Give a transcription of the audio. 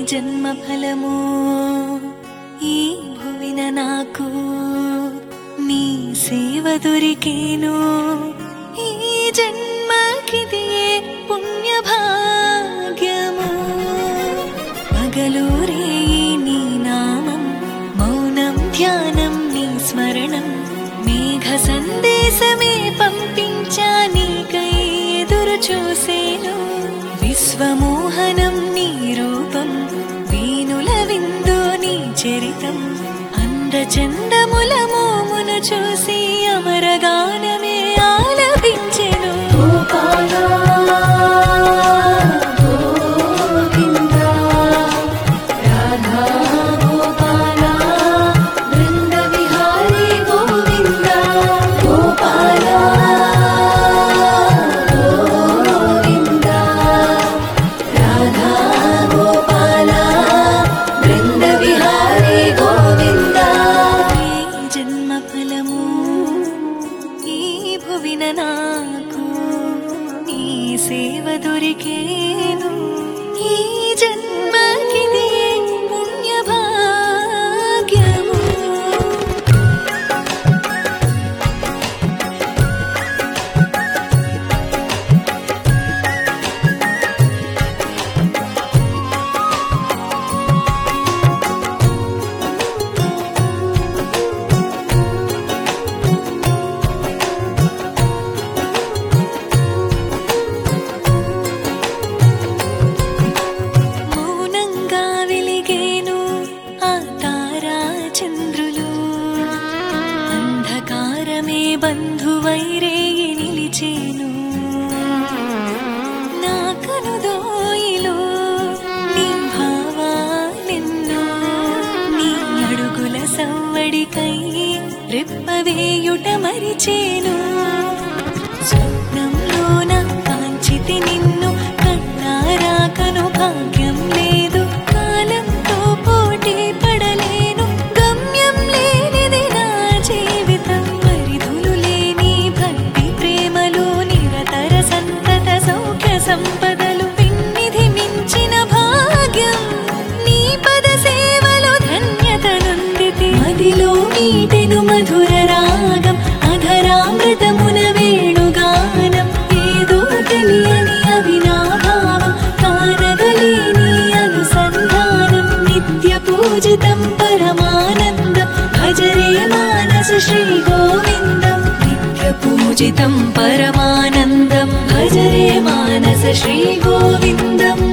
జన్మ ఫలము ఈ భువిన నాకు నీ సేవ దొరికేను ఈ జన్మకిదియే పుణ్య భాగ్యము పగలూరే నీ నామం మౌనం ధ్యానం నీ స్మరణం మేఘ సందేశమే పంపించా నీకై ఎదురు చూసేను విశ్వమోహనం నీ రూపం వీణుల విందో నీ చరితం అందచందముల మోమును చూసి అమరగానమే ఆలపించెను గోపాలా గోవిందా రాధా గోపాలా బృంద విహారీ గోవిందా గోపాలా గోవిందా రాధా గోపాలా బృంద విహారీ గోవిందా ఈ జన్మ ఫలము ఈ భువిన నాకు నీ సేవ దొరికేను ఈ జన్మకిది పుణ్య భాగ్యము మౌనంగా వెలిగేను ఆ తారా చంద్రులు అంధకారమే బంధువైరే నిలిచేను నా కనుదోయిలో నీ భావాలెన్నో నీ అడుగుల సవ్వడికై రెప్పవేయుట మరిచేను స్వప్నంలోన కాంచితి నిన్ను కన్నారా కను భాగ్యం లేదు కాలంతో పోటీ పడలేను గమ్యం లేనిది నా జీవితం పరిధులు లేని భక్తి ప్రేమలు నిరతర సంతత సౌఖ్య సంపదలు పిన్నిధి మించిన భాగ్యం నీ పద సేవలో ధన్యత నొందితి మదిలో మీటెను మధుర రాగం అధరామృతమున వేణుగానం ఏదో తెలియని అవినాభావం కానగలేని అనుసంధానం నిత్య పూజితం పరమానందం భజరే మానస శ్రీ గోవిందం నిత్య పూజితం పరమానందం భజరే మానస శ్రీ గోవిందం